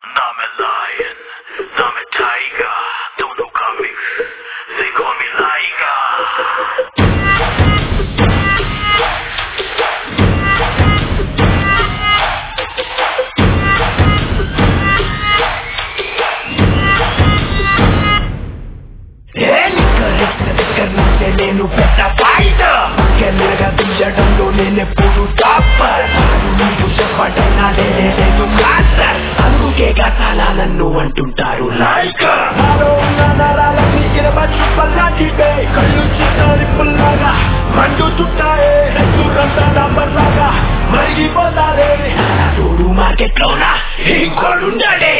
I'm a lion, I'm a tiger. Don't know comics, they call me Liger. నేను పెద్ద fighter కెమెరగా తీయడంలో నేనెప్పుడు topper నీకు చెప్పటైనా నేను మాస్టర్ అందుకే గతాల నన్ను అంటుంటారు లైకర్ నాలో ఉన్న నరాలన్నీ ఇరవచ్చు పల్లాటివే కళ్ళు చిన్న నిప్పుల్లాగా మండుతుంటాయే నెత్తురంతా నంబర్ లాగా మరిగిపోతారే చూడు మార్కెట్ లోన ఇంకోడుండడే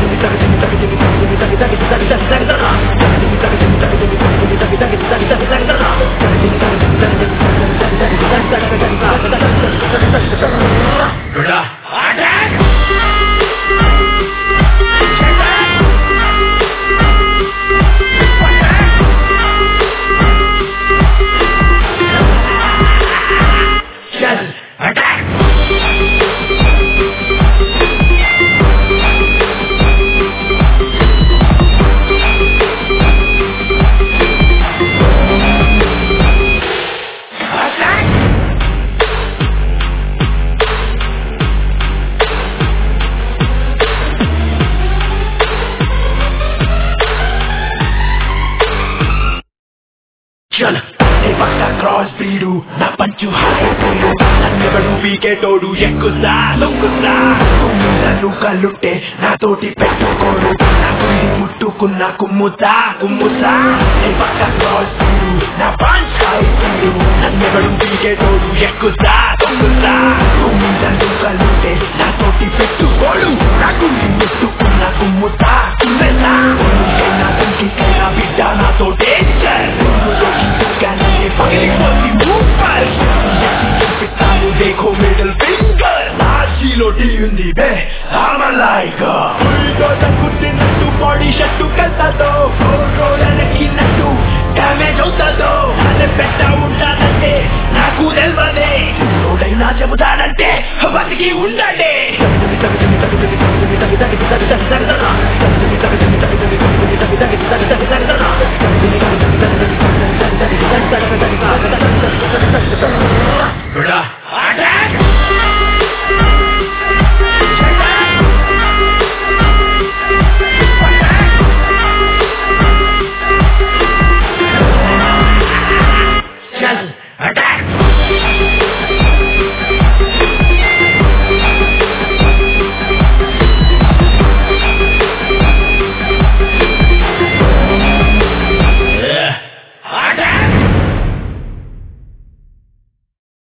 Attack! Yes, attack! Attack! చల్ ఏ పక్క క్రాస్ బ్రీడు నా పంచు హైబ్రీడు నన్నెవడు వీకేటోడు ఎక్కుసా లొంగుసా నన్ను కల్లుంటే నాతోటి పెట్టుకోడు నా గురి ముట్టుకున్న కుమ్ముతా కుమ్ముతా ఏ పక్క క్రాస్ బ్రీడు నా పంచ్ హైబ్రీడు నన్నెవడు వీకేటోడు ఎక్కుసా లొంగుసా నన్ను కల్లుంటే నాతోటి పెట్టుకోడు నా గురి ముట్టుకున్న కుమ్ముతా కుమ్మెతా నా తండ్రికైనా బిడ్డ నాతో డేంజర్ देखो मिडल फिंगर నాశీలో టీ ఉంది బే ఆమ లైక్ కుట్టినట్టు బాడీ షట్టు కల్తాతో నెక్కినట్టు డ్యామేజ్ అవుతుందో అదే పెట్ట ఉంటానంటే నాకు తెలియదే ఎవడైనా చెబుతానంటే బతికి ఉండండి